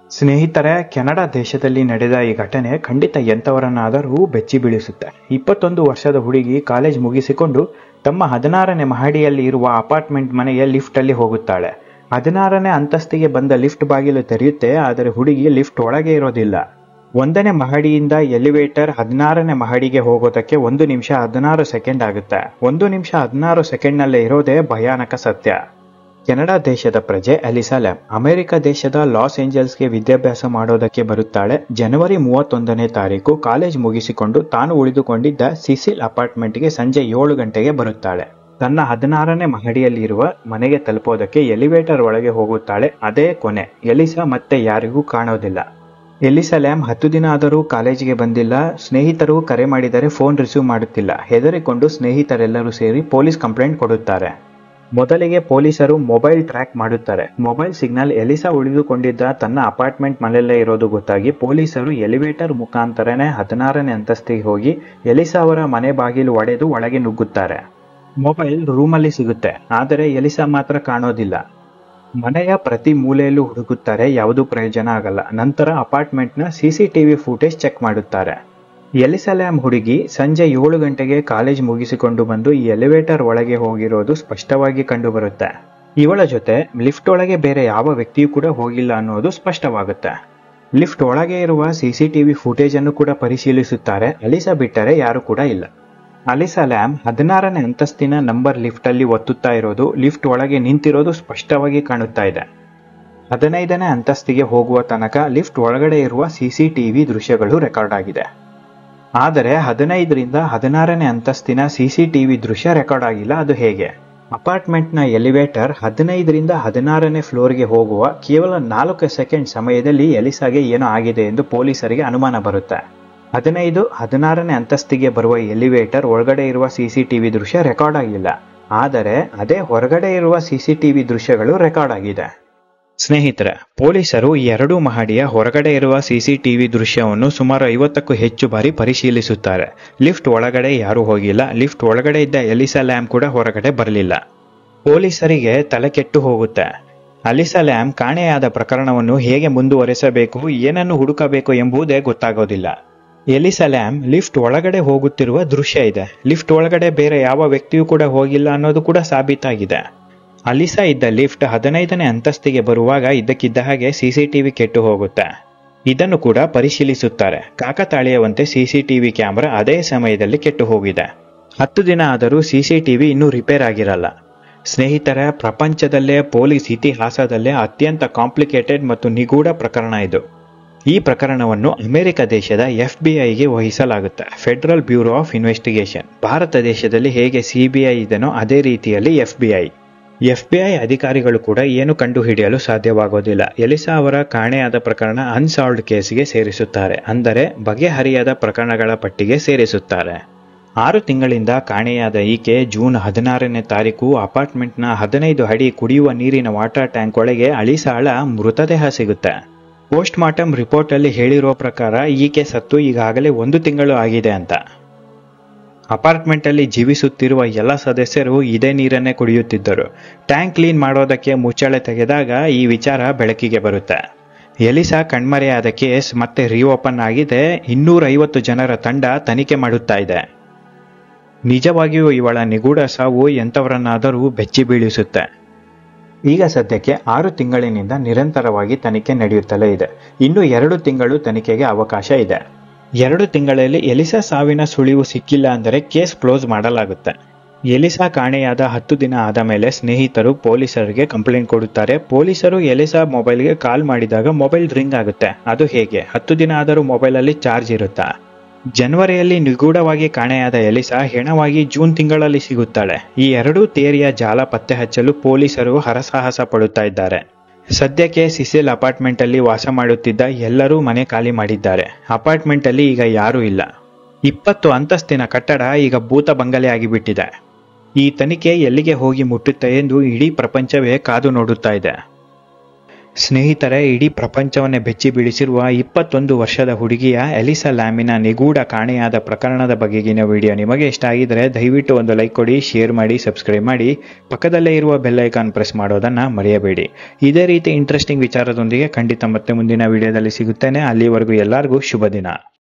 ಸ್ನೇಹಿತರೆ ಕೆನಡಾ ದೇಶದಲ್ಲಿ ನಡೆದ ಈ ಘಟನೆ ಖಂಡಿತ ಎಂಥವರನ್ನಾದರೂ ಬೆಚ್ಚಿ ಬೀಳಿಸುತ್ತೆ ಇಪ್ಪತ್ತೊಂದು ವರ್ಷದ ಹುಡುಗಿ ಕಾಲೇಜ್ ಮುಗಿಸಿಕೊಂಡು ತಮ್ಮ ಹದಿನಾರನೇ ಮಹಡಿಯಲ್ಲಿ ಇರುವ ಅಪಾರ್ಟ್ಮೆಂಟ್ ಮನೆಯ ಲಿಫ್ಟಲ್ಲಿ ಹೋಗುತ್ತಾಳೆ ಹದಿನಾರನೇ ಅಂತಸ್ತಿಗೆ ಬಂದ ಲಿಫ್ಟ್ ಬಾಗಿಲು ತೆರೆಯುತ್ತೆ ಆದರೆ ಹುಡುಗಿ ಲಿಫ್ಟ್ ಒಳಗೆ ಇರೋದಿಲ್ಲ ಒಂದನೇ ಮಹಡಿಯಿಂದ ಎಲಿವೇಟರ್ ಹದಿನಾರನೇ ಮಹಡಿಗೆ ಹೋಗೋದಕ್ಕೆ ಒಂದು ನಿಮಿಷ ಹದಿನಾರು ಸೆಕೆಂಡ್ ಆಗುತ್ತೆ ಒಂದು ನಿಮಿಷ ಹದಿನಾರು ಸೆಕೆಂಡ್ನಲ್ಲೇ ಇರೋದೇ ಭಯಾನಕ ಸತ್ಯ ಕೆನಡಾ ದೇಶದ ಪ್ರಜೆ ಅಲಿಸಾ ಲ್ಯಾಮ್ ಅಮೆರಿಕ ದೇಶದ ಲಾಸ್ ಏಂಜಲ್ಸ್ಗೆ ವಿದ್ಯಾಭ್ಯಾಸ ಮಾಡೋದಕ್ಕೆ ಬರುತ್ತಾಳೆ ಜನವರಿ ಮೂವತ್ತೊಂದನೇ ತಾರೀಕು ಕಾಲೇಜ್ ಮುಗಿಸಿಕೊಂಡು ತಾನು ಉಳಿದುಕೊಂಡಿದ್ದ ಸಿಸಿಲ್ ಅಪಾರ್ಟ್ಮೆಂಟ್ಗೆ ಸಂಜೆ ಏಳು ಗಂಟೆಗೆ ಬರುತ್ತಾಳೆ ತನ್ನ ಹದಿನಾರನೇ ಮಹಡಿಯಲ್ಲಿರುವ ಮನೆಗೆ ತಲುಪೋದಕ್ಕೆ ಎಲಿವೇಟರ್ ಒಳಗೆ ಹೋಗುತ್ತಾಳೆ ಅದೇ ಕೊನೆ ಎಲಿಸಾ ಮತ್ತೆ ಯಾರಿಗೂ ಕಾಣೋದಿಲ್ಲ ಎಲಿಸಾ ಲ್ಯಾಮ್ ಹತ್ತು ದಿನ ಆದರೂ ಕಾಲೇಜಿಗೆ ಬಂದಿಲ್ಲ ಸ್ನೇಹಿತರು ಕರೆ ಮಾಡಿದರೆ ಫೋನ್ ರಿಸೀವ್ ಮಾಡುತ್ತಿಲ್ಲ ಹೆದರಿಕೊಂಡು ಸ್ನೇಹಿತರೆಲ್ಲರೂ ಸೇರಿ ಪೊಲೀಸ್ ಕಂಪ್ಲೇಂಟ್ ಕೊಡುತ್ತಾರೆ ಮೊದಲಿಗೆ ಪೊಲೀಸರು ಮೊಬೈಲ್ ಟ್ರ್ಯಾಕ್ ಮಾಡುತ್ತಾರೆ ಮೊಬೈಲ್ ಸಿಗ್ನಲ್ ಎಲಿಸಾ ಉಳಿದುಕೊಂಡಿದ್ದ ತನ್ನ ಅಪಾರ್ಟ್ಮೆಂಟ್ ಮನೆಯಲ್ಲೇ ಇರೋದು ಗೊತ್ತಾಗಿ ಪೊಲೀಸರು ಎಲಿವೇಟರ್ ಮುಖಾಂತರನೇ ಹದಿನಾರನೇ ಅಂತಸ್ತಿಗೆ ಹೋಗಿ ಎಲಿಸಾ ಅವರ ಮನೆ ಬಾಗಿಲು ಒಡೆದು ಒಳಗೆ ನುಗ್ಗುತ್ತಾರೆ ಮೊಬೈಲ್ ರೂಮಲ್ಲಿ ಸಿಗುತ್ತೆ ಆದರೆ ಎಲಿಸಾ ಮಾತ್ರ ಕಾಣೋದಿಲ್ಲ ಮನೆಯ ಪ್ರತಿ ಮೂಲೆಯಲ್ಲೂ ಹುಡುಕುತ್ತಾರೆ ಯಾವುದೂ ಪ್ರಯೋಜನ ಆಗಲ್ಲ ನಂತರ ಅಪಾರ್ಟ್ಮೆಂಟ್ನ ಸಿಸಿಟಿವಿ ಫುಟೇಜ್ ಚೆಕ್ ಮಾಡುತ್ತಾರೆ ಎಲಿಸಲ್ಯಾಮ್ ಹುಡುಗಿ ಸಂಜೆ ಏಳು ಗಂಟೆಗೆ ಕಾಲೇಜ್ ಮುಗಿಸಿಕೊಂಡು ಬಂದು ಈ ಎಲಿವೇಟರ್ ಒಳಗೆ ಹೋಗಿರೋದು ಸ್ಪಷ್ಟವಾಗಿ ಕಂಡುಬರುತ್ತೆ ಇವಳ ಜೊತೆ ಲಿಫ್ಟ್ ಒಳಗೆ ಬೇರೆ ಯಾವ ವ್ಯಕ್ತಿಯೂ ಕೂಡ ಹೋಗಿಲ್ಲ ಅನ್ನೋದು ಸ್ಪಷ್ಟವಾಗುತ್ತೆ ಲಿಫ್ಟ್ ಒಳಗೆ ಇರುವ ಸಿಸಿಟಿವಿ ಫುಟೇಜ್ ಅನ್ನು ಕೂಡ ಪರಿಶೀಲಿಸುತ್ತಾರೆ ಅಲಿಸಾ ಬಿಟ್ಟರೆ ಯಾರು ಕೂಡ ಇಲ್ಲ ಅಲಿಸಾ ಲ್ಯಾಮ್ ಹದಿನಾರನೇ ಅಂತಸ್ತಿನ ನಂಬರ್ ಲಿಫ್ಟ್ ಅಲ್ಲಿ ಒತ್ತುತ್ತಾ ಇರೋದು ಲಿಫ್ಟ್ ಒಳಗೆ ನಿಂತಿರೋದು ಸ್ಪಷ್ಟವಾಗಿ ಕಾಣುತ್ತಾ ಇದೆ ಹದಿನೈದನೇ ಅಂತಸ್ತಿಗೆ ಹೋಗುವ ತನಕ ಲಿಫ್ಟ್ ಒಳಗಡೆ ಇರುವ ಸಿಸಿಟಿವಿ ದೃಶ್ಯಗಳು ರೆಕಾರ್ಡ್ ಆಗಿದೆ ಆದರೆ ಹದಿನೈದರಿಂದ ಹದಿನಾರನೇ ಅಂತಸ್ತಿನ ಸಿಸಿಟಿವಿ ದೃಶ್ಯ ರೆಕಾರ್ಡ್ ಆಗಿಲ್ಲ ಅದು ಹೇಗೆ ಅಪಾರ್ಟ್ಮೆಂಟ್ನ ಎಲಿವೇಟರ್ ಹದಿನೈದರಿಂದ ಹದಿನಾರನೇ ಫ್ಲೋರ್ಗೆ ಹೋಗುವ ಕೇವಲ ನಾಲ್ಕು ಸೆಕೆಂಡ್ ಸಮಯದಲ್ಲಿ ಎಲಿಸಾಗೆ ಏನೋ ಆಗಿದೆ ಎಂದು ಪೊಲೀಸರಿಗೆ ಅನುಮಾನ ಬರುತ್ತೆ ಹದಿನೈದು ಹದಿನಾರನೇ ಅಂತಸ್ತಿಗೆ ಬರುವ ಎಲಿವೇಟರ್ ಒಳಗಡೆ ಇರುವ ಸಿಸಿಟಿವಿ ದೃಶ್ಯ ರೆಕಾರ್ಡ್ ಆಗಿಲ್ಲ ಆದರೆ ಅದೇ ಹೊರಗಡೆ ಇರುವ ಸಿಸಿಟಿವಿ ದೃಶ್ಯಗಳು ರೆಕಾರ್ಡ್ ಆಗಿದೆ ಸ್ನೇಹಿತರೆ ಪೊಲೀಸರು ಈ ಎರಡೂ ಮಹಡಿಯ ಹೊರಗಡೆ ಇರುವ ಸಿಸಿಟಿವಿ ದೃಶ್ಯವನ್ನು ಸುಮಾರು ಐವತ್ತಕ್ಕೂ ಹೆಚ್ಚು ಬಾರಿ ಪರಿಶೀಲಿಸುತ್ತಾರೆ ಲಿಫ್ಟ್ ಒಳಗಡೆ ಯಾರೂ ಹೋಗಿಲ್ಲ ಲಿಫ್ಟ್ ಒಳಗಡೆ ಇದ್ದ ಎಲಿಸಾ ಲ್ಯಾಮ್ ಕೂಡ ಹೊರಗಡೆ ಬರಲಿಲ್ಲ ಪೊಲೀಸರಿಗೆ ತಲೆ ಕೆಟ್ಟು ಹೋಗುತ್ತೆ ಅಲಿಸಾ ಲ್ಯಾಮ್ ಕಾಣೆಯಾದ ಪ್ರಕರಣವನ್ನು ಹೇಗೆ ಮುಂದುವರೆಸಬೇಕು ಏನನ್ನು ಹುಡುಕಬೇಕು ಎಂಬುದೇ ಗೊತ್ತಾಗೋದಿಲ್ಲ ಎಲಿಸಾ ಲ್ಯಾಮ್ ಲಿಫ್ಟ್ ಒಳಗಡೆ ಹೋಗುತ್ತಿರುವ ದೃಶ್ಯ ಇದೆ ಲಿಫ್ಟ್ ಒಳಗಡೆ ಬೇರೆ ಯಾವ ವ್ಯಕ್ತಿಯೂ ಕೂಡ ಹೋಗಿಲ್ಲ ಅನ್ನೋದು ಕೂಡ ಸಾಬೀತಾಗಿದೆ ಅಲಿಸಾ ಇದ್ದ ಲಿಫ್ಟ್ ಹದಿನೈದನೇ ಅಂತಸ್ತಿಗೆ ಬರುವಾಗ ಇದ್ದಕ್ಕಿದ್ದ ಹಾಗೆ ಸಿಸಿಟಿವಿ ಕೆಟ್ಟು ಹೋಗುತ್ತೆ ಇದನ್ನು ಕೂಡ ಪರಿಶೀಲಿಸುತ್ತಾರೆ ಕಾಕತಾಳೀಯವಂತೆ ಸಿಸಿಟಿವಿ ಕ್ಯಾಮೆರಾ ಅದೇ ಸಮಯದಲ್ಲಿ ಕೆಟ್ಟು ಹೋಗಿದೆ ಹತ್ತು ದಿನ ಆದರೂ ಸಿಸಿಟಿವಿ ಇನ್ನೂ ರಿಪೇರ್ ಆಗಿರಲ್ಲ ಸ್ನೇಹಿತರ ಪ್ರಪಂಚದಲ್ಲೇ ಪೊಲೀಸ್ ಇತಿಹಾಸದಲ್ಲೇ ಅತ್ಯಂತ ಕಾಂಪ್ಲಿಕೇಟೆಡ್ ಮತ್ತು ನಿಗೂಢ ಪ್ರಕರಣ ಇದು ಈ ಪ್ರಕರಣವನ್ನು ಅಮೆರಿಕ ದೇಶದ ಎಫ್ ಬಿ ಐಗೆ ವಹಿಸಲಾಗುತ್ತೆ ಫೆಡರಲ್ ಬ್ಯೂರೋ ಆಫ್ ಇನ್ವೆಸ್ಟಿಗೇಷನ್ ಭಾರತ ದೇಶದಲ್ಲಿ ಹೇಗೆ ಸಿಬಿಐ ಇದೆನೋ ಅದೇ ರೀತಿಯಲ್ಲಿ F B I F B I ಅಧಿಕಾರಿಗಳು ಕೂಡ ಏನು ಕಂಡುಹಿಡಿಯಲು ಸಾಧ್ಯವಾಗೋದಿಲ್ಲ ಎಲಿಸಾ ಅವರ ಕಾಣೆಯಾದ ಪ್ರಕರಣ ಅನ್ಸಾಲ್ವ್ಡ್ ಕೇಸ್ಗೆ ಸೇರಿಸುತ್ತಾರೆ ಅಂದರೆ ಬಗೆಹರಿಯಾದ ಪ್ರಕರಣಗಳ ಪಟ್ಟಿಗೆ ಸೇರಿಸುತ್ತಾರೆ ಆರು ತಿಂಗಳಿಂದ ಕಾಣೆಯಾದ ಈಕೆ ಜೂನ್ ಹದಿನಾರನೇ ತಾರೀಕು ಅಪಾರ್ಟ್ಮೆಂಟ್ನ ಹದಿನೈದು ಅಡಿ ಕುಡಿಯುವ ನೀರಿನ ವಾಟರ್ ಟ್ಯಾಂಕ್ ಒಳಗೆ ಅಳಿಸಾಳ ಮೃತದೇಹ ಸಿಗುತ್ತೆ ಪೋಸ್ಟ್ ಮಾರ್ಟಮ್ ರಿಪೋರ್ಟ್ ಅಲ್ಲಿ ಹೇಳಿರೋ ಪ್ರಕಾರ ಈಕೆ ಸತ್ತು ಈಗಾಗಲೇ ಒಂದು ತಿಂಗಳು ಆಗಿದೆ ಅಂತ ಅಪಾರ್ಟ್ಮೆಂಟ್ ಅಲ್ಲಿ ಜೀವಿಸುತ್ತಿರುವ ಎಲ್ಲ ಸದಸ್ಯರು ಇದೇ ನೀರನ್ನೇ ಕುಡಿಯುತ್ತಿದ್ದರು ಟ್ಯಾಂಕ್ ಕ್ಲೀನ್ ಮಾಡೋದಕ್ಕೆ ಮುಚ್ಚಳೆ ತೆಗೆದಾಗ ಈ ವಿಚಾರ ಬೆಳಕಿಗೆ ಬರುತ್ತೆ ಎಲಿಸಾ ಕಣ್ಮರೆಯಾದ ಕೇಸ್ ಮತ್ತೆ ರಿಓಪನ್ ಆಗಿದೆ ಇನ್ನೂರೈವತ್ತು ಜನರ ತಂಡ ತನಿಖೆ ಮಾಡುತ್ತಾ ಇದೆ ನಿಜವಾಗಿಯೂ ಇವಳ ನಿಗೂಢ ಸಾವು ಎಂಥವರನ್ನಾದರೂ ಬೆಚ್ಚಿ ಬೀಳಿಸುತ್ತೆ ಈಗ ಸದ್ಯಕ್ಕೆ ಆರು ತಿಂಗಳಿನಿಂದ ನಿರಂತರವಾಗಿ ತನಿಖೆ ನಡೆಯುತ್ತಲೇ ಇದೆ ಇನ್ನು ಎರಡು ತಿಂಗಳು ತನಿಖೆಗೆ ಅವಕಾಶ ಇದೆ ಎರಡು ತಿಂಗಳಲ್ಲಿ ಎಲಿಸಾ ಸಾವಿನ ಸುಳಿವು ಸಿಕ್ಕಿಲ್ಲ ಅಂದರೆ ಕೇಸ್ ಕ್ಲೋಸ್ ಮಾಡಲಾಗುತ್ತೆ ಎಲಿಸಾ ಕಾಣೆಯಾದ ಹತ್ತು ದಿನ ಆದ ಮೇಲೆ ಸ್ನೇಹಿತರು ಪೊಲೀಸರಿಗೆ ಕಂಪ್ಲೇಂಟ್ ಕೊಡುತ್ತಾರೆ ಪೊಲೀಸರು ಎಲಿಸಾ ಮೊಬೈಲ್ಗೆ ಕಾಲ್ ಮಾಡಿದಾಗ ಮೊಬೈಲ್ ರಿಂಗ್ ಆಗುತ್ತೆ ಅದು ಹೇಗೆ ಹತ್ತು ದಿನ ಆದರೂ ಮೊಬೈಲಲ್ಲಿ ಚಾರ್ಜ್ ಇರುತ್ತಾ ಜನವರಿಯಲ್ಲಿ ನಿಗೂಢವಾಗಿ ಕಾಣೆಯಾದ ಎಲಿಸಾ ಹೆಣವಾಗಿ ಜೂನ್ ತಿಂಗಳಲ್ಲಿ ಸಿಗುತ್ತಾಳೆ ಈ ಎರಡೂ ತೇರಿಯ ಜಾಲ ಪತ್ತೆ ಹಚ್ಚಲು ಪೊಲೀಸರು ಹರಸಾಹಸ ಪಡುತ್ತಾ ಇದ್ದಾರೆ ಸದ್ಯಕ್ಕೆ ಸಿಸಿಲ್ ಅಪಾರ್ಟ್ಮೆಂಟ್ ಅಲ್ಲಿ ವಾಸ ಮಾಡುತ್ತಿದ್ದ ಎಲ್ಲರೂ ಮನೆ ಖಾಲಿ ಮಾಡಿದ್ದಾರೆ ಅಪಾರ್ಟ್ಮೆಂಟ್ ಅಲ್ಲಿ ಈಗ ಯಾರೂ ಇಲ್ಲ ಇಪ್ಪತ್ತು ಅಂತಸ್ತಿನ ಕಟ್ಟಡ ಈಗ ಭೂತ ಬಂಗಲೆ ಆಗಿಬಿಟ್ಟಿದೆ ಈ ತನಿಖೆ ಎಲ್ಲಿಗೆ ಹೋಗಿ ಮುಟ್ಟುತ್ತೆ ಎಂದು ಇಡೀ ಪ್ರಪಂಚವೇ ಕಾದು ನೋಡುತ್ತಾ ಇದೆ ಸ್ನೇಹಿತರೆ ಇಡೀ ಪ್ರಪಂಚವನ್ನೇ ಬೆಚ್ಚಿ ಬೀಳಿಸಿರುವ ಇಪ್ಪತ್ತೊಂದು ವರ್ಷದ ಹುಡುಗಿಯ ಎಲಿಸಾ ಲ್ಯಾಮಿನ ನಿಗೂಢ ಕಾಣೆಯಾದ ಪ್ರಕರಣದ ಬಗೆಗಿನ ವಿಡಿಯೋ ನಿಮಗೆ ಇಷ್ಟ ಆಗಿದ್ರೆ ದಯವಿಟ್ಟು ಒಂದು ಲೈಕ್ ಕೊಡಿ ಶೇರ್ ಮಾಡಿ ಸಬ್ಸ್ಕ್ರೈಬ್ ಮಾಡಿ ಪಕ್ಕದಲ್ಲೇ ಇರುವ ಬೆಲ್ ಐಕಾನ್ ಪ್ರೆಸ್ ಮಾಡೋದನ್ನು ಮರೆಯಬೇಡಿ ಇದೇ ರೀತಿ ಇಂಟ್ರೆಸ್ಟಿಂಗ್ ವಿಚಾರದೊಂದಿಗೆ ಖಂಡಿತ ಮತ್ತೆ ಮುಂದಿನ ವಿಡಿಯೋದಲ್ಲಿ ಸಿಗುತ್ತೇನೆ ಅಲ್ಲಿವರೆಗೂ ಎಲ್ಲರಿಗೂ ಶುಭ ದಿನ